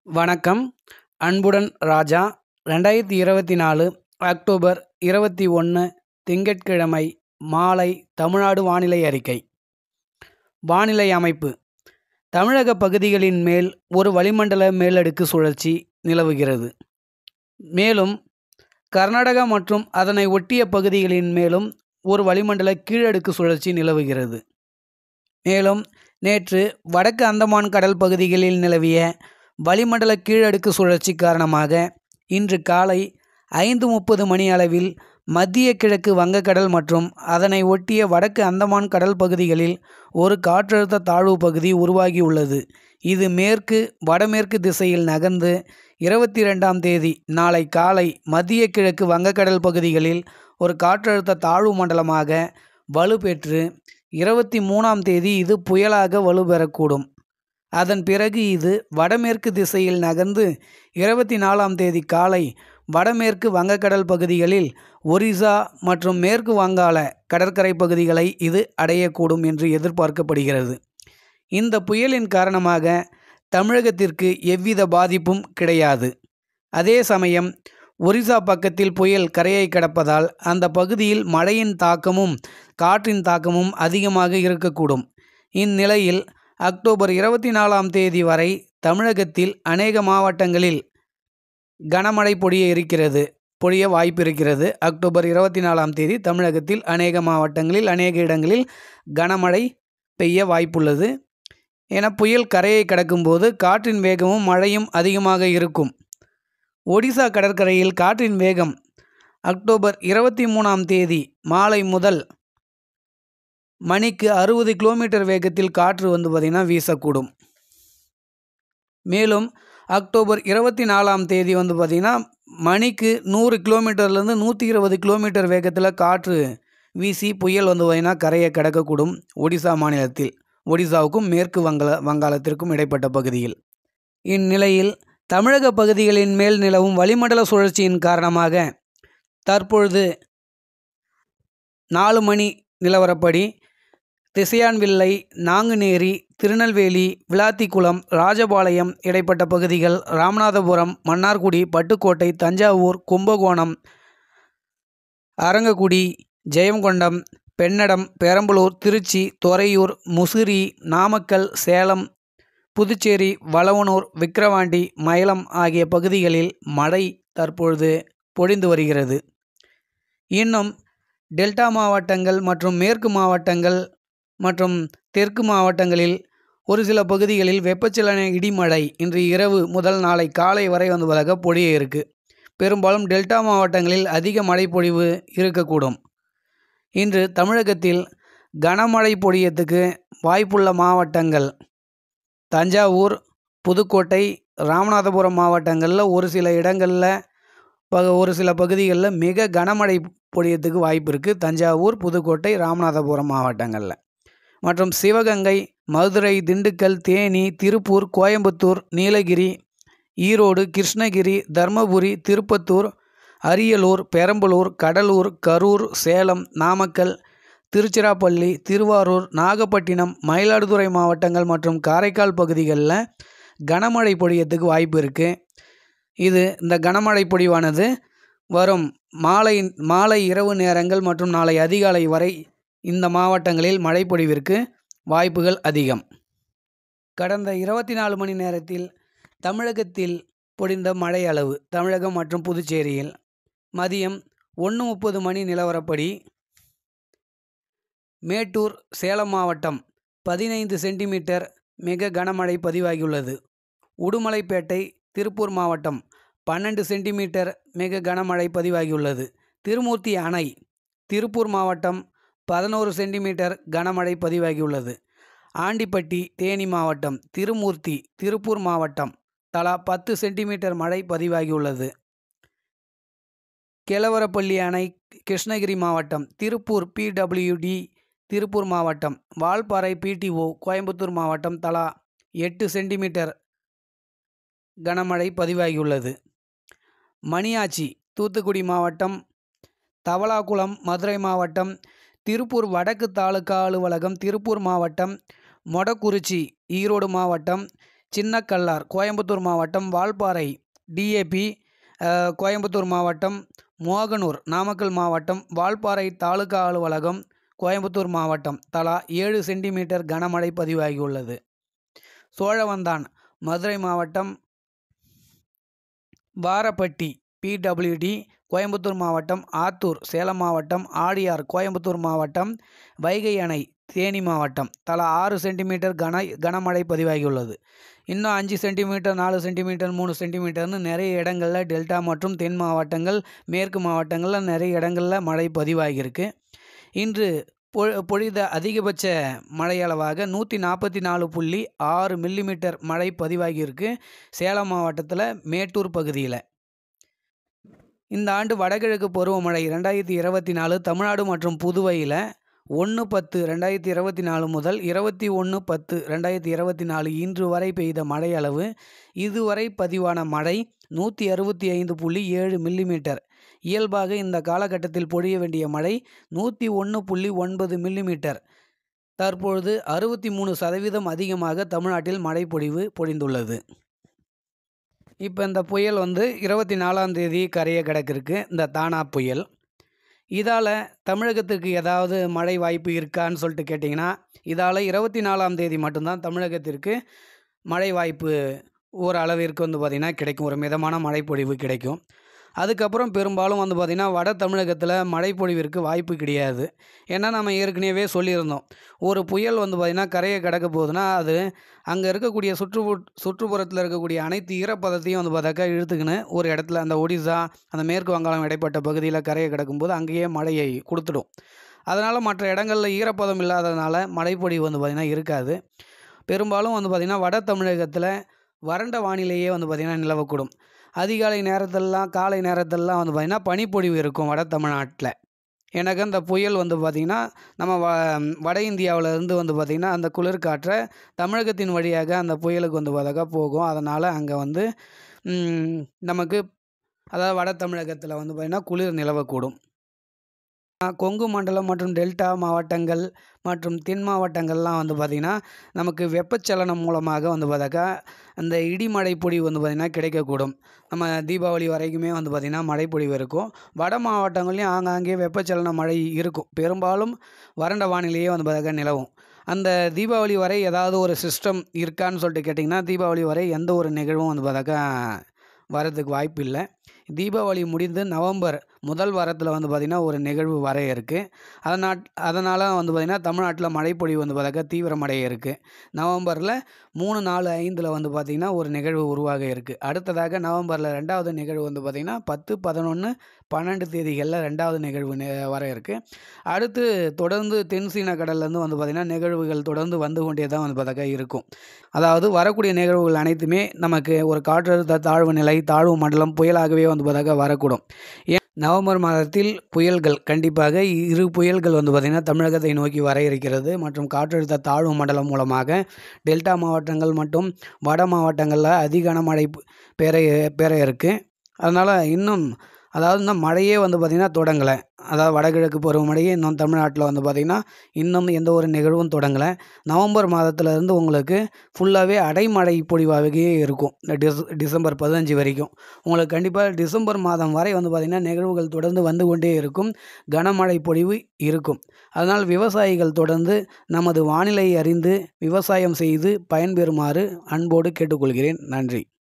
வணக்கம் அன்புடன் ராஜா ரெண்டாயிரத்தி இருபத்தி நாலு அக்டோபர் இருபத்தி ஒன்று திங்கட்கிழமை மாலை தமிழ்நாடு வானிலை அறிக்கை வானிலை அமைப்பு தமிழக பகுதிகளின் மேல் ஒரு வளிமண்டல மேலடுக்கு சுழற்சி நிலவுகிறது மேலும் கர்நாடகா மற்றும் அதனை ஒட்டிய பகுதிகளின் மேலும் ஒரு வளிமண்டல கீழடுக்கு சுழற்சி நிலவுகிறது மேலும் நேற்று வடக்கு அந்தமான் கடல் பகுதிகளில் நிலவிய வளிமண்டல கீழடுக்கு சுழற்சி காரணமாக இன்று காலை ஐந்து முப்பது மணி அளவில் மத்திய கிழக்கு வங்கக்கடல் மற்றும் அதனை ஒட்டிய வடக்கு அந்தமான் கடல் பகுதிகளில் ஒரு காற்றழுத்த தாழ்வு பகுதி உருவாகியுள்ளது இது மேற்கு வடமேற்கு திசையில் நகர்ந்து இருபத்தி ரெண்டாம் தேதி நாளை காலை மத்திய கிழக்கு வங்கக்கடல் பகுதிகளில் ஒரு காற்றழுத்த தாழ்வு மண்டலமாக வலுப்பெற்று இருபத்தி மூணாம் தேதி இது புயலாக வலுப்பெறக்கூடும் அதன் பிறகு இது வடமேற்கு திசையில் நகர்ந்து இருபத்தி நாலாம் தேதி காலை வடமேற்கு வங்கக்கடல் பகுதிகளில் ஒரிசா மற்றும் மேற்கு வங்காள கடற்கரை பகுதிகளை இது அடையக்கூடும் என்று எதிர்பார்க்கப்படுகிறது இந்த புயலின் காரணமாக தமிழகத்திற்கு எவ்வித பாதிப்பும் கிடையாது அதே சமயம் ஒரிசா பக்கத்தில் புயல் கரையை கடப்பதால் அந்த பகுதியில் மழையின் தாக்கமும் காற்றின் தாக்கமும் அதிகமாக இருக்கக்கூடும் இந்நிலையில் அக்டோபர் இருபத்தி நாலாம் தேதி வரை தமிழகத்தில் அநேக மாவட்டங்களில் கனமழை பொழிய இருக்கிறது பொழிய வாய்ப்பு இருக்கிறது அக்டோபர் இருபத்தி நாலாம் தேதி தமிழகத்தில் அநேக மாவட்டங்களில் அநேக இடங்களில் கனமழை பெய்ய வாய்ப்புள்ளது என புயல் கரையை கடக்கும்போது காற்றின் வேகமும் மழையும் அதிகமாக இருக்கும் ஒடிசா கடற்கரையில் காற்றின் வேகம் அக்டோபர் இருபத்தி மூணாம் தேதி மாலை முதல் மணிக்கு அறுபது கிலோமீட்டர் வேகத்தில் காற்று வந்து பார்த்திங்கன்னா வீசக்கூடும் மேலும் அக்டோபர் இருபத்தி நாலாம் தேதி வந்து பார்த்திங்கன்னா மணிக்கு நூறு கிலோமீட்டர்லேருந்து நூற்றி இருபது கிலோமீட்டர் வேகத்தில் காற்று வீசி புயல் வந்து பார்த்திங்கன்னா கரையை கடக்கக்கூடும் ஒடிசா மாநிலத்தில் ஒடிசாவுக்கும் மேற்கு வங்காள வங்காளத்திற்கும் இடைப்பட்ட பகுதியில் இந்நிலையில் தமிழக பகுதிகளின் மேல் நிலவும் வளிமண்டல சுழற்சியின் காரணமாக தற்பொழுது நாலு மணி நிலவரப்படி திசையான்வில்லை நாங்குநேரி திருநெல்வேலி விளாத்திக்குளம் ராஜபாளையம் இடைப்பட்ட பகுதிகள் ராமநாதபுரம் மன்னார்குடி பட்டுக்கோட்டை தஞ்சாவூர் கும்பகோணம் அரங்கக்குடி ஜெயங்கொண்டம் பெண்ணடம் பெரம்பலூர் திருச்சி துறையூர் முசிறி நாமக்கல் சேலம் புதுச்சேரி வளவனூர் விக்கிரவாண்டி மயிலம் ஆகிய பகுதிகளில் மழை தற்பொழுது பொழிந்து வருகிறது இன்னும் டெல்டா மாவட்டங்கள் மற்றும் மேற்கு மாவட்டங்கள் மற்றும் தெற்கு மாவட்டங்களில் ஒரு சில பகுதிகளில் வெப்பச்சலன இடிமழை இன்று இரவு முதல் நாளை காலை வரை வந்ததாக பொழிய இருக்குது பெரும்பாலும் டெல்டா மாவட்டங்களில் அதிக மழை பொழிவு இருக்கக்கூடும் இன்று தமிழகத்தில் கனமழை பொழியத்துக்கு வாய்ப்புள்ள மாவட்டங்கள் தஞ்சாவூர் புதுக்கோட்டை ராமநாதபுரம் மாவட்டங்களில் ஒரு சில இடங்களில் ப ஒரு சில பகுதிகளில் மிக கனமழை பொழியத்துக்கு வாய்ப்பு இருக்குது தஞ்சாவூர் புதுக்கோட்டை ராமநாதபுரம் மாவட்டங்களில் மற்றும் சிவகங்கை மதுரை திண்டுக்கல் தேனி திருப்பூர் கோயம்புத்தூர் நீலகிரி ஈரோடு கிருஷ்ணகிரி தர்மபுரி திருப்பத்தூர் அரியலூர் பெரம்பலூர் கடலூர் கரூர் சேலம் நாமக்கல் திருச்சிராப்பள்ளி திருவாரூர் நாகப்பட்டினம் மயிலாடுதுறை மாவட்டங்கள் மற்றும் காரைக்கால் பகுதிகளில் கனமழை பொழியத்துக்கு வாய்ப்பு இருக்குது இது இந்த கனமழை பொழிவானது வரும் மாலை மாலை இரவு நேரங்கள் மற்றும் நாளை அதிகாலை வரை இந்த மாவட்டங்களில் மழை பொழிவிற்கு வாய்ப்புகள் அதிகம் கடந்த இருபத்தி நாலு மணி நேரத்தில் தமிழகத்தில் பொழிந்த மழை அளவு தமிழகம் மற்றும் புதுச்சேரியில் மதியம் ஒன்று முப்பது மணி நிலவரப்படி மேட்டூர் சேலம் மாவட்டம் பதினைந்து சென்டிமீட்டர் மிக கனமழை பதிவாகியுள்ளது உடுமலைப்பேட்டை திருப்பூர் மாவட்டம் பன்னெண்டு சென்டிமீட்டர் மிக கனமழை பதிவாகியுள்ளது திருமூர்த்தி அணை திருப்பூர் மாவட்டம் பதினோரு சென்டிமீட்டர் கனமழை பதிவாகியுள்ளது ஆண்டிப்பட்டி தேனி மாவட்டம் திருமூர்த்தி திருப்பூர் மாவட்டம் தலா பத்து சென்டிமீட்டர் மழை பதிவாகியுள்ளது கெலவரப்பள்ளி அணை கிருஷ்ணகிரி மாவட்டம் திருப்பூர் பிடபிள்யூடி திருப்பூர் மாவட்டம் வால்பாறை பிடிஓ கோயம்புத்தூர் மாவட்டம் தலா எட்டு சென்டிமீட்டர் கனமழை பதிவாகியுள்ளது மணியாச்சி தூத்துக்குடி மாவட்டம் தவளாக்குளம் மதுரை மாவட்டம் திருப்பூர் வடக்கு தாலுகா அலுவலகம் திருப்பூர் மாவட்டம் மொடக்குறிச்சி ஈரோடு மாவட்டம் சின்னக்கல்லார் கோயம்புத்தூர் மாவட்டம் வால்பாறை டிஏபி கோயம்புத்தூர் மாவட்டம் மோகனூர் நாமக்கல் மாவட்டம் வால்பாறை தாலுகா அலுவலகம் கோயம்புத்தூர் மாவட்டம் தலா ஏழு சென்டிமீட்டர் கனமழை பதிவாகியுள்ளது சோழவந்தான் மதுரை மாவட்டம் வாரப்பட்டி பிடபிள்யூடி கோயம்புத்தூர் மாவட்டம் ஆத்தூர் சேலம் மாவட்டம் ஆடியார் கோயம்புத்தூர் மாவட்டம் வைகை அணை தேனி மாவட்டம் தலா ஆறு சென்டிமீட்டர் கன கனமழை பதிவாகியுள்ளது இன்னும் அஞ்சு சென்டிமீட்டர் நாலு சென்டிமீட்டர் மூணு சென்டிமீட்டர்னு நிறைய இடங்களில் டெல்டா மற்றும் தென் மாவட்டங்கள் மேற்கு மாவட்டங்களில் நிறைய இடங்களில் மழை பதிவாகியிருக்கு இன்று பொ பொழித அதிகபட்ச மழையளவாக நூற்றி நாற்பத்தி நாலு புள்ளி ஆறு மில்லிமீட்டர் மழை பதிவாகியிருக்கு சேலம் மாவட்டத்தில் மேட்டூர் பகுதியில் இந்த ஆண்டு வடகிழக்கு பருவமழை ரெண்டாயிரத்தி இருபத்தி நாலு தமிழ்நாடு மற்றும் புதுவையில் ஒன்று பத்து ரெண்டாயிரத்தி இருபத்தி நாலு முதல் இருபத்தி ஒன்று பத்து ரெண்டாயிரத்தி இருபத்தி நாலு இன்று வரை பெய்த மழை அளவு இதுவரை பதிவான மழை நூற்றி அறுபத்தி ஐந்து புள்ளி ஏழு மில்லிமீட்டர் இயல்பாக இந்த காலகட்டத்தில் பொழிய வேண்டிய மழை நூற்றி ஒன்று புள்ளி ஒன்பது மில்லிமீட்டர் தற்பொழுது அறுபத்தி மூணு சதவீதம் அதிகமாக தமிழ்நாட்டில் மழை பொழிவு பொழிந்துள்ளது இப்போ இந்த புயல் வந்து இருபத்தி நாலாம் தேதி கரையை கிடக்கிருக்கு இந்த தானா புயல் இதால் தமிழகத்துக்கு ஏதாவது மழை வாய்ப்பு இருக்கான்னு சொல்லிட்டு கேட்டிங்கன்னா இதால் இருபத்தி நாலாம் தேதி மட்டும்தான் தமிழகத்திற்கு மழை வாய்ப்பு ஓரளவிற்கு வந்து பார்த்திங்கன்னா கிடைக்கும் ஒரு மிதமான மழைப்பொழிவு கிடைக்கும் அதுக்கப்புறம் பெரும்பாலும் வந்து பார்த்திங்கன்னா வட தமிழகத்தில் மழைப்பொழிவிற்கு வாய்ப்பு கிடையாது ஏன்னா நம்ம ஏற்கனவே சொல்லியிருந்தோம் ஒரு புயல் வந்து பார்த்திங்கன்னா கரையை கடக்க போகுதுன்னா அது அங்கே இருக்கக்கூடிய சுற்று சுற்றுப்புறத்தில் இருக்கக்கூடிய அனைத்து ஈரப்பதத்தையும் வந்து பார்த்தாக்கா இழுத்துக்கின்னு ஒரு இடத்துல அந்த ஒடிசா அந்த மேற்கு வங்காளம் இடைப்பட்ட பகுதியில் கரையை கிடக்கும்போது அங்கேயே மழையை கொடுத்துடும் அதனால் மற்ற இடங்களில் ஈரப்பதம் இல்லாததுனால மழைப்பொழிவு வந்து பார்த்திங்கன்னா இருக்காது பெரும்பாலும் வந்து பார்த்திங்கன்னா வட தமிழகத்தில் வறண்ட வானிலையே வந்து பார்த்திங்கன்னா நிலவக்கூடும் அதிகாலை நேரத்திலலாம் காலை நேரத்திலலாம் வந்து பார்த்திங்கன்னா பனிப்பொழிவு இருக்கும் வட தமிழ்நாட்டில் எனக்கு அந்த புயல் வந்து பார்த்திங்கன்னா நம்ம வ வட இந்தியாவிலேருந்து வந்து பார்த்திங்கன்னா அந்த குளிர்காற்றை தமிழகத்தின் வழியாக அந்த புயலுக்கு வந்து பார்த்தாக்கா போகும் அதனால் அங்கே வந்து நமக்கு அதாவது வட தமிழகத்தில் வந்து பார்த்திங்கன்னா குளிர் நிலவக்கூடும் கொங்கு மண்டலம் மற்றும் டெல்டா மாவட்டங்கள் மற்றும் தென் மாவட்டங்கள்லாம் வந்து பார்த்திங்கன்னா நமக்கு வெப்பச்சலனம் மூலமாக வந்து பார்த்தாக்கா அந்த இடிமழை பொழிவு வந்து பார்த்திங்கன்னா கிடைக்கக்கூடும் நம்ம தீபாவளி வரைக்குமே வந்து பார்த்திங்கன்னா மழைப்பொழிவு இருக்கும் வட மாவட்டங்கள்லேயும் ஆங்காங்கே வெப்பச்சலன மழை இருக்கும் பெரும்பாலும் வறண்ட வானிலையே வந்து பார்த்தாக்கா நிலவும் அந்த தீபாவளி வரை ஏதாவது ஒரு சிஸ்டம் இருக்கான்னு சொல்லிட்டு கேட்டிங்கன்னா தீபாவளி வரை எந்த ஒரு நிகழ்வும் வந்து பார்த்தாக்கா வரதுக்கு வாய்ப்பு இல்லை தீபாவளி முடிந்து நவம்பர் முதல் வாரத்தில் வந்து பார்த்திங்கன்னா ஒரு நிகழ்வு வர இருக்குது அதனால் அதனால் வந்து பார்த்திங்கன்னா தமிழ்நாட்டில் மழைப்பொழிவு வந்து பார்த்தாக்கா தீவிரமடைய இருக்குது நவம்பரில் மூணு நாலு ஐந்தில் வந்து பார்த்திங்கன்னா ஒரு நிகழ்வு உருவாக இருக்குது அடுத்ததாக நவம்பரில் ரெண்டாவது நிகழ்வு வந்து பார்த்திங்கன்னா பத்து பதினொன்று பன்னெண்டு தேதிகளில் ரெண்டாவது நிகழ்வு வர இருக்குது அடுத்து தொடர்ந்து தென்சீன கடல்லேருந்து வந்து பார்த்திங்கன்னா நிகழ்வுகள் தொடர்ந்து வந்து கொண்டே தான் வந்து பார்த்தாக்கா இருக்கும் அதாவது வரக்கூடிய நிகழ்வுகள் அனைத்துமே நமக்கு ஒரு காற்றழுத்த தாழ்வு நிலை தாழ்வு மண்டலம் புயலாகவே வந்து பார்த்தாக்கா வரக்கூடும் ஏன் நவம்பர் மாதத்தில் புயல்கள் கண்டிப்பாக இரு புயல்கள் வந்து பார்த்திங்கன்னா தமிழகத்தை நோக்கி வர இருக்கிறது மற்றும் காற்றழுத்த தாழ்வு மண்டலம் மூலமாக டெல்டா மாவட்டங்கள் மற்றும் வட மாவட்டங்களில் அதிக கனமழை பெற பெற இருக்குது அதனால் இன்னும் அதாவது இன்னும் மழையே வந்து பார்த்திங்கன்னா தொடங்கலை அதாவது வடகிழக்கு பருவமழையே இன்னும் தமிழ்நாட்டில் வந்து பார்த்திங்கன்னா இன்னும் எந்த ஒரு நிகழ்வும் தொடங்கலை நவம்பர் மாதத்துலேருந்து உங்களுக்கு ஃபுல்லாகவே அடைமழை பொழிவாகவே இருக்கும் இந்த டிஸ் டிசம்பர் பதினஞ்சு வரைக்கும் உங்களுக்கு கண்டிப்பாக டிசம்பர் மாதம் வரை வந்து பார்த்திங்கன்னா நிகழ்வுகள் தொடர்ந்து வந்து கொண்டே இருக்கும் கனமழை பொழிவு இருக்கும் அதனால் விவசாயிகள் தொடர்ந்து நமது வானிலை அறிந்து விவசாயம் செய்து பயன்பெறுமாறு அன்போடு கேட்டுக்கொள்கிறேன் நன்றி